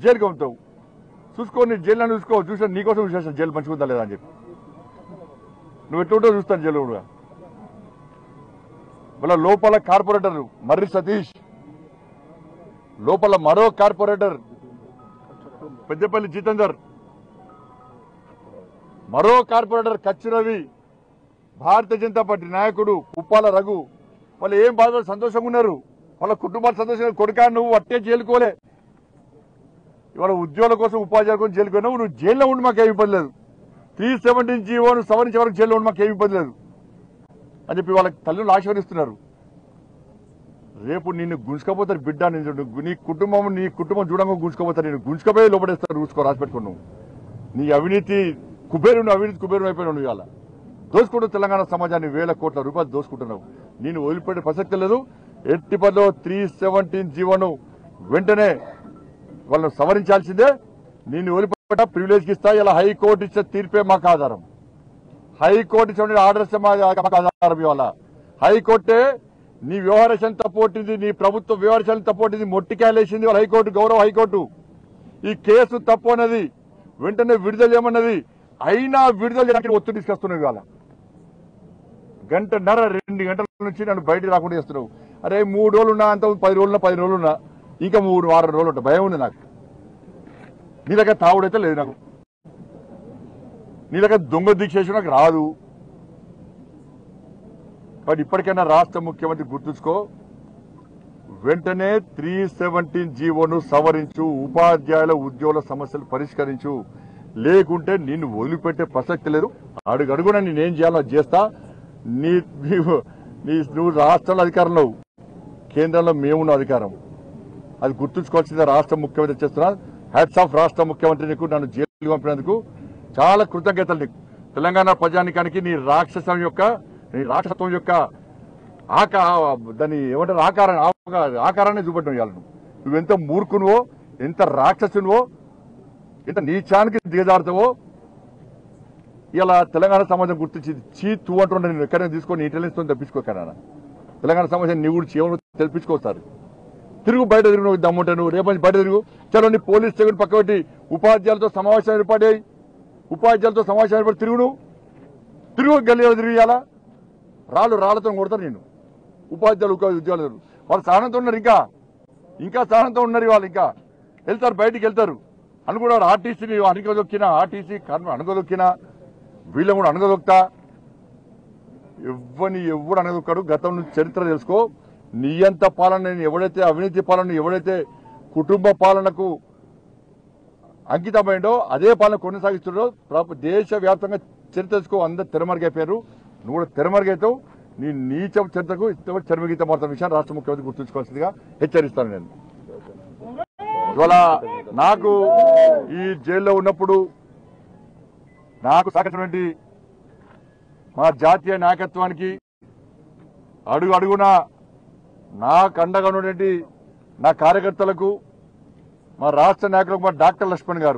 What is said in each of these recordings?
జైలుకి పంపుతావు చూసుకో నీ జైలు చూసుకో చూసా నీకోసం చూసేస్తాను జైలు మంచిగా ఉందా లేదా అని చెప్పి నువ్వు ఎట్లుంటో చూస్తాను జైలు కూడా వాళ్ళ లోపల కార్పొరేటర్ మర్రి సతీష్ లోపల మరో కార్పొరేటర్ పెద్దపల్లి జితేందర్ మరో కార్పొరేటర్ కచ్చి రవి భారతీయ జనతా పార్టీ నాయకుడు ఉప్పాల రఘు వాళ్ళు ఏం బాధ సంతోషంగా ఉన్నారు వాళ్ళ కుటుంబాలు సంతోషంగా కొడుకా నువ్వు అట్టే జైలుకోలే ఇవాళ ఉద్యోగుల కోసం ఉపాధ్యాయుల కోసం జైలుకు పోయినావు నువ్వు జైల్లో ఉండి మాకేమి ఇబ్బంది లేదు త్రీ సెవెంటీన్ జీవోను సవరించే వరకు జైల్లో ఉండి మాకేమి ఇబ్బంది లేదు అని చెప్పి వాళ్ళ తల్లిని ఆశీర్వదిస్తున్నారు రేపు నిన్ను గుంజుకపోతారు బిడ్డ నిన్ను నువ్వు- నీ కుటుంబం నీ కుటుంబం చూడంగా గుంజుకపోతారు నేను గుంజుకపోయి లోపడేస్తారు చూసుకో రాసి పెట్టుకున్నావు నీ అవినీతి కుబేరును అవినీతి కుబేరును అయిపోయినావు నువ్వు ఇవాళ దోచుకుంటూ తెలంగాణ సమాజాన్ని వేల కోట్ల రూపాయలు దోచుకుంటున్నావు నేను వదిలిపెట్టే ప్రసక్తి లేదు ఎట్టి పనిలో త్రీ సెవెంటీన్ జీవోను వెంటనే వాళ్ళను సవరించాల్సిందే నేను వదిలిపెట్ట ప్రివిలేజ్కి ఇస్తా ఇలా హైకోర్టు ఇచ్చే తీర్పే మాకు ఆధారం హైకోర్టు ఇచ్చిన ఆర్డర్స్ మాకు ఆధారం ఇవాళ హైకోర్టే నీ వ్యవహారశాలను తప్పొట్టింది నీ ప్రభుత్వ వ్యవహారశాలను తప్పొట్టింది మొట్టికాయలేసింది వాళ్ళ హైకోర్టు గౌరవ హైకోర్టు ఈ కేసు తప్పు అన్నది వెంటనే విడుదల చేయమన్నది అయినా విడుదల చేయడానికి ఒత్తిడి తీసుకొస్తున్నావు ఇవాళ గంటన్నర రెండు గంటల నుంచి నన్ను బయటికి రాకుండా చేస్తున్నావు అరే మూడు రోజులు ఉన్నా అంత పది రోజులున్నా పది రోజులు ఉన్నా ఇంకా మూడు వారం రోజులు ఉంటా భయం ఉంది నాకు నీ దగ్గర తావుడైతే లేదు నాకు నీ దగ్గర దొంగ దీక్ష నాకు రాదు బట్ ఇప్పటికైనా రాష్ట్ర ముఖ్యమంత్రి గుర్తుంచుకో వెంటనే త్రీ సెవెంటీన్ జీవోను సవరించు ఉపాధ్యాయుల ఉద్యోగుల సమస్యలు పరిష్కరించు లేకుంటే నిన్ను వదిలిపెట్టే ప్రసక్తి లేదు అడుగడుగున నేనేం చేయాలో అది చేస్తా నీ నీవు- నీ నువ్వు రాష్ట్రంలో అధికారంలో కేంద్రంలో మేమున్న అధికారం అది గుర్తుంచుకోవాల్సిందే రాష్ట్ర ముఖ్యమంత్రి చేస్తున్నా హ్యాట్స్ ఆఫ్ రాష్ట్ర ముఖ్యమంత్రి నీకు నన్ను జైలు పంపినందుకు చాలా కృతజ్ఞతలు నీకు తెలంగాణ ప్రజానికానికి నీ రాక్షసం యొక్క నీ రాక్షసత్వం యొక్క ఆకా దాన్ని ఏమంటారు ఆకారం ఆకా- ఆకారాన్ని చూపట్టడం ఇవాళ నువ్వు నువ్వెంత మూర్ఖునువో ఎంత రాక్షసునువో ఎంత నీచానికి దిగజారుతావో ఇలా తెలంగాణ సమాజం గుర్తించింది చీ తూ అంటున్నా నేను ఎక్కడైనా తీసుకొని ఇంటెలిజెన్స్ తో తప్పించుకోకనా తెలంగాణ సమాజం నీ కూడా చేయడం తెలిపించుకోస్తారు తిరుగు బయట తిరుగు నువ్వు దమ్ముంటే నువ్వు రేపటి బయట తిరుగు చలో నీ పోలీస్ స్టేషన్ పక్క పెట్టి ఉపాధ్యాయులతో సమావేశం ఏర్పడాయి ఉపాధ్యాయులతో సమావేశం ఏర్పడి తిరుగు నువ్వు తిరుగు గల్లీలో తిరిగియాలా రాళ్ళు రాళ్లతో కొడతారు నేను ఉపాధ్యాయులు ఉపాధి ఉద్యోగులు వాళ్ళు సహనంతో ఉన్నారు ఇంకా ఇంకా సహనంతో ఉన్నారు వాళ్ళు ఇంకా వెళ్తారు బయటికి వెళ్తారు అని కూడా ఆర్టీసీని అణగదొక్కిన ఆర్టీసీ కర్మ అణగదొక్కిన వీళ్ళని కూడా అణగదొక్తా ఎవ్వని ఎవడు అనగదొక్కాడు గతం నుంచి చరిత్ర తెలుసుకో నియంత పాలన ఎవడైతే అవినీతి పాలన ఎవడైతే కుటుంబ పాలనకు అంకితమైండో అదే పాలన కొనసాగిస్తున్నాడో ప్ర- దేశవ్యాప్తంగా చరిత్ర తెలుసుకో అందరు తెరమరుగైపోయారు నువ్వు కూడా తెరమరుగైతావు నీ నీచ చరిత్రకు ఇష్టపడి చర్మగీత మారుతున్న విషయాన్ని రాష్ట్ర ముఖ్యమంత్రి గుర్తుంచుకోవాల్సిందిగా హెచ్చరిస్తాను నేను ఇవాళ నాకు ఈ జైల్లో ఉన్నప్పుడు నాకు సాగించినటువంటి మా జాతీయ నాయకత్వానికి అడుగు అడుగున నాకు అండగా ఉన్నటువంటి నా కార్యకర్తలకు మా రాష్ట్ర నాయకులకు మా డాక్టర్ లక్ష్మణ్ గారు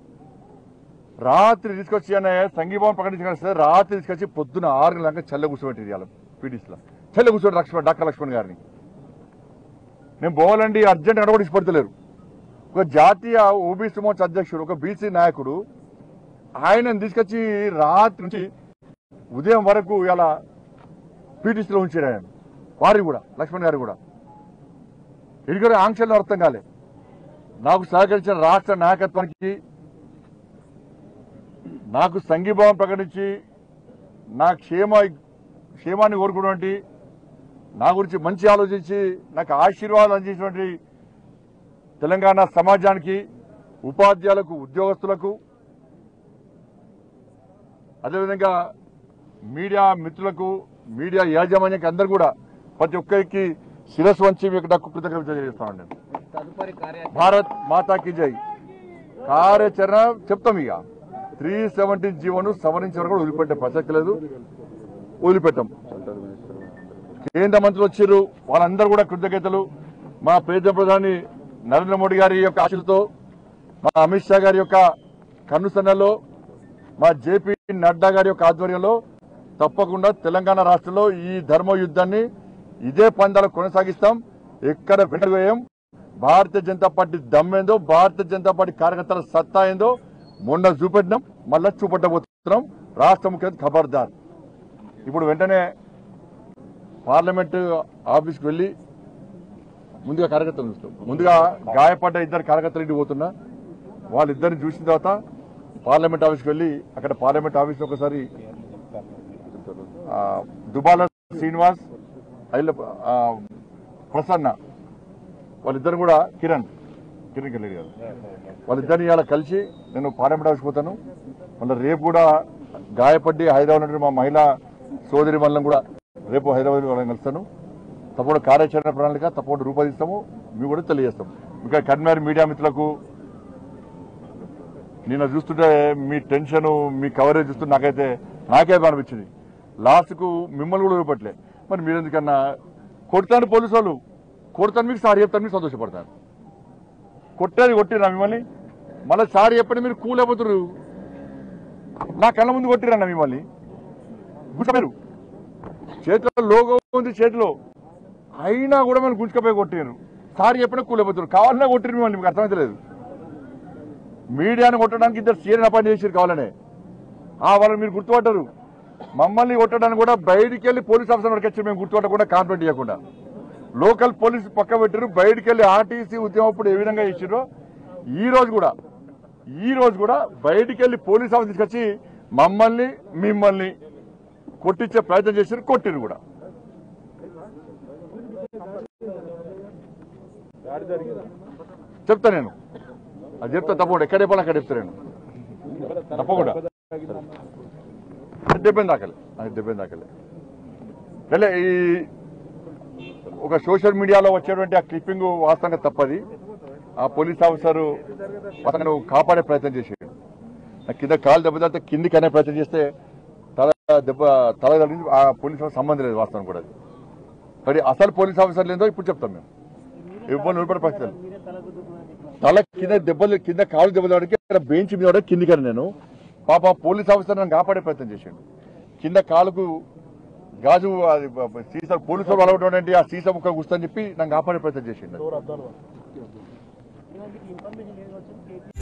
రాత్రి తీసుకొచ్చి ఆయన సంఘీభావం ప్రకటించిన రాత్రి తీసుకొచ్చి పొద్దున ఆరు గంటల దాకా చల్ల కూర్చోబెట్టి ఇవాళ పీటీసీలో చల్ల కూర్చోబెట్టి లక్ష్మణ్ డాక్టర్ లక్ష్మణ్ గారిని నేను పోవాలండి అర్జెంట్ కూడా ఇష్టపడతలేరు ఒక జాతీయ ఓబీసీ మోర్చా అధ్యక్షుడు ఒక బీసీ నాయకుడు ఆయనను తీసుకొచ్చి రాత్రి నుంచి ఉదయం వరకు ఇలా పీటీసీలో ఉంచారు ఆయన వారి కూడా లక్ష్మణ్ గారు కూడా ఇదిగో ఆంక్షలు అర్థం కాలే నాకు సహకరించిన రాష్ట్ర నాయకత్వానికి నాకు సంఘీభావం ప్రకటించి నా క్షేమ క్షేమాన్ని కోరుకున్నటువంటి నా గురించి మంచి ఆలోచించి నాకు ఆశీర్వాదాలు అందించినటువంటి తెలంగాణ సమాజానికి ఉపాధ్యాయులకు ఉద్యోగస్తులకు అదేవిధంగా మీడియా మిత్రులకు మీడియా యాజమాన్యానికి అందరు కూడా ప్రతి ఒక్కరికి శిరస్సు వంచి మీకు నాకు కృతజ్ఞత తెలియజేస్తాను నేను తదుపరి కార్యాచరణ భారత్ మాతాకి జై కార్యాచరణ చెప్తాం ఇక త్రీ సెవెంటీన్ జీవోను సవరించే వరకు కూడా వదిలిపెట్టే ప్రసక్తి లేదు వదిలిపెట్టాం కేంద్ర మంత్రులు వచ్చారు వాళ్ళందరూ కూడా కృతజ్ఞతలు మా పేద ప్రధాని నరేంద్ర మోడీ గారి యొక్క ఆశలతో మా అమిత్ షా గారి యొక్క కన్నుసన్నలో మా జేపీ నడ్డా గారి యొక్క ఆధ్వర్యంలో తప్పకుండా తెలంగాణ రాష్ట్రంలో ఈ ధర్మ యుద్ధాన్ని ఇదే పందాలు కొనసాగిస్తాం ఎక్కడ వెనకవేయం భారతీయ జనతా పార్టీ దమ్మేందో భారతీయ జనతా పార్టీ కార్యకర్తల సత్తా ఏందో మొన్న చూపెట్టినాం మళ్ళా చూపెట్టబోతున్నాం రాష్ట్ర ముఖ్యమంత్రి ఖబర్దార్ ఇప్పుడు వెంటనే పార్లమెంట్ ఆఫీస్కి వెళ్ళి ముందుగా కార్యకర్తలు చూస్తాం ముందుగా గాయపడ్డ ఇద్దరు కార్యకర్తలు ఇంటికి పోతున్నా వాళ్ళిద్దరిని చూసిన తర్వాత పార్లమెంట్ ఆఫీస్కి వెళ్ళి అక్కడ పార్లమెంట్ ఆఫీస్ ఒకసారి ఆ, దుబాల శ్రీనివాస్ ఐల ఆ, ప్రసన్న వాళ్ళిద్దరు కూడా కిరణ్ కిరణ్ కెళ్ళి గారు వాళ్ళిద్దరిని ఇలా కలిసి నేను పార్లమెంట్ ఆఫీస్కి పోతాను మళ్ళీ రేపు కూడా గాయపడి హైదరాబాద్ నుండి మా మహిళా సోదరి మల్లం కూడా రేపు హైదరాబాద్ వాళ్ళని కలుస్తాను తప్పకుండా కార్యాచరణ ప్రణాళిక తప్పకుండా రూపొందిస్తాము మేము కూడా తెలియజేస్తాం ఇంకా కన్వీనర్ మీడియా మిత్రులకు నిన్న చూస్తుంటే మీ టెన్షన్ మీ కవరేజ్ చూస్తుంటే నాకైతే నాకే బాగా అనిపించింది లాస్ట్కు మిమ్మల్ని కూడా చూపట్లే మరి మీరు ఎందుకన్నా కొడతాను పోలీసు వాళ్ళు కొడతాను మీకు సారీ చెప్తాను మీకు సంతోషపడతాను కొట్టేది కొట్టిరా మిమ్మల్ని మళ్ళీ సారీ చెప్పండి మీరు కూల్ అయిపోతున్నారు నా కళ్ళ ముందు కొట్టిరన్న మిమ్మల్ని గుంటపోయారు చేతిలో లోగో ఉంది చేతిలో అయినా కూడా మనం గుంజుకపోయి కొట్టారు సారీ చెప్పినా కూల్ అయిపోతున్నారు కావాలన్నా కొట్టిరు మిమ్మల్ని మీకు అర్థమైతలేదు మీడియాను కొట్టడానికి ఇద్దరు సీరియల్ పని చేసారు కావాలనే ఆ వాళ్ళని మీరు గుర్తుపట్టారు మమ్మల్ని కొట్టడానికి కూడా బయటికి వెళ్ళి పోలీస్ ఆఫీసర్ వరకు వచ్చి మేము గుర్తుపట్టకుండా కాన్ఫిడెంట్ చేయకుండా లోకల్ పోలీసు పక్క పెట్టారు బయటికి వెళ్ళి ఆర్టీసీ ఉద్యమం అప్పుడు ఏ విధంగా ఇచ్చారో ఈ రోజు కూడా ఈ రోజు కూడా బయటికి వెళ్ళి పోలీస్ ఆఫీస్ తీసుకొచ్చి మమ్మల్ని మిమ్మల్ని కొట్టించే ప్రయత్నం చేశారు కొట్టిరు కూడా చెప్తా నేను అది చెప్తా తప్పకుండా ఎక్కడ చెప్పాలి అక్కడ చెప్తా నేను తప్పకుండా డెబ్బై దాకలే అది డెబ్బై దాకలే వెళ్ళే ఈ ఒక సోషల్ మీడియాలో వచ్చేటువంటి ఆ క్లిప్పింగ్ వాస్తవంగా తప్పది ఆ పోలీస్ ఆఫీసర్ అతను కాపాడే ప్రయత్నం చేసాడు నా కింద కాలు దెబ్బ తాగితే కిందికి అనే ప్రయత్నం చేస్తే తల దెబ్బ తల తగిలింది ఆ పోలీస్ ఆఫీసర్ సంబంధం లేదు వాస్తవం కూడా అది మరి అసలు పోలీస్ ఆఫీసర్ లేదో ఇప్పుడు చెప్తాం మేము ఇవ్వని నిలబడే పరిస్థితులు తల కింద దెబ్బలు కింద కాలు దెబ్బలకి ఇక్కడ బెంచ్ మీద పడ్డా కిందికి నేను పాప పోలీస్ ఆఫీసర్ నన్ను కాపాడే ప్రయత్నం చేశాడు కింద కాలుకు గాజు అది బ- బ- సీసా పోలీసులు అలవటువంటి ఆ సీసా ముక్క గుస్తని చెప్పి నన్ను కాపాడే ప్రయత్నం చేసిండు ఇన్ఫర్మేషన్ ఏది వచ్చింది